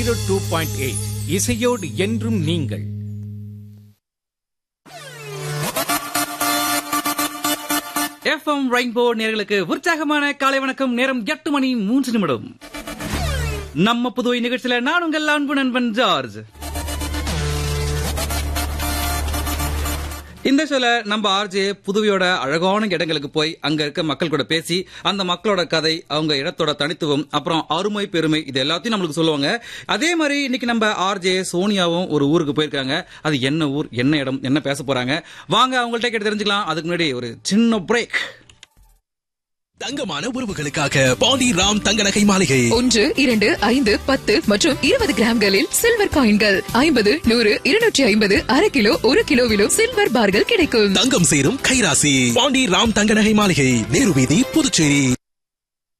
zero two point eight இசையோடு என்றும் நீங்கள் எஃப்எம் ரெயின்போ நேர்களுக்கு உற்சாகமான காலை வணக்கம் நேரம் எட்டு மணி மூன்று நிமிடம் நம்ம புதுவை நிகழ்ச்சியில நான் உங்கள் அன்பு நண்பன் ஜார்ஜ் இந்த ஷோல நம்ம ஆர்ஜே புதுவையோட அழகான இடங்களுக்கு போய் அங்க இருக்க மக்கள் கூட பேசி அந்த மக்களோட கதை அவங்க இடத்தோட தனித்துவம் அப்புறம் அருமை பெருமை இது எல்லாத்தையும் நம்மளுக்கு சொல்லுவாங்க அதே மாதிரி இன்னைக்கு நம்ம ஆர்ஜே சோனியாவும் ஒரு ஊருக்கு போயிருக்காங்க அது என்ன ஊர் என்ன இடம் என்ன பேச போறாங்க வாங்க அவங்கள்ட்ட கேட்டு தெரிஞ்சுக்கலாம் அதுக்கு முன்னாடி ஒரு சின்ன பிரேக் தங்கமான உறவுகளுக்காக பாண்டி ராம் தங்க நகை மாளிகை ஒன்று இரண்டு ஐந்து பத்து மற்றும் இருபது கிராம்களில் சில்வர் காயின்கள் ஐம்பது நூறு இருநூற்றி ஐம்பது அரை கிலோ ஒரு கிலோவிலும் சில்வர் பார்கள் கிடைக்கும் தங்கம் சேரும் கைராசி பாண்டி ராம் தங்க நகை மாளிகை நேரு வீதி புதுச்சேரி